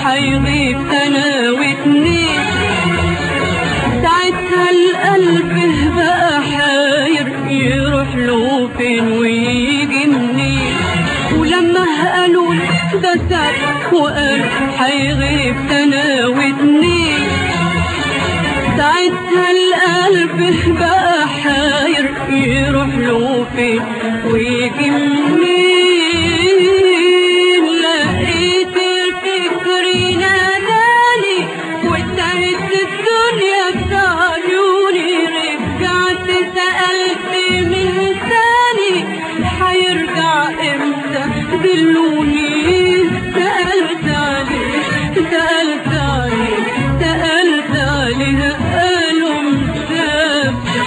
حيغيب سنة واتنين ساعتها القلب بقى حاير يروح له فين ويجي منين ولما قالوا ده ساب وقال حيغيب سنة واتنين ساعتها القلب بقى حاير يروح له فين ويجي منين لقيت الفكر ناداني وانتهت الدنيا بعيوني رجعت سألت من تاني حيرجع امتى دلوني سألت عليه سألت عليه سألت عليه قالوا مسافر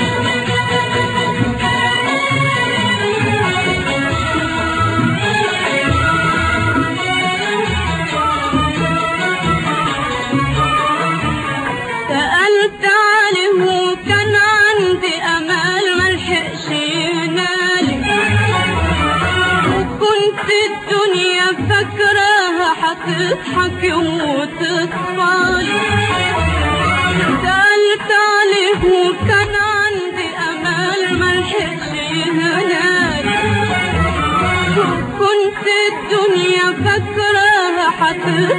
سألت عليه وكان عندي أمل ملحقش ينالي وكنت الدنيا فاكراها هتضحك يوم وتصفالي سألت عليه وكان عندي أمل ملحقش ينالي كنت الدنيا فاكراها هتضحك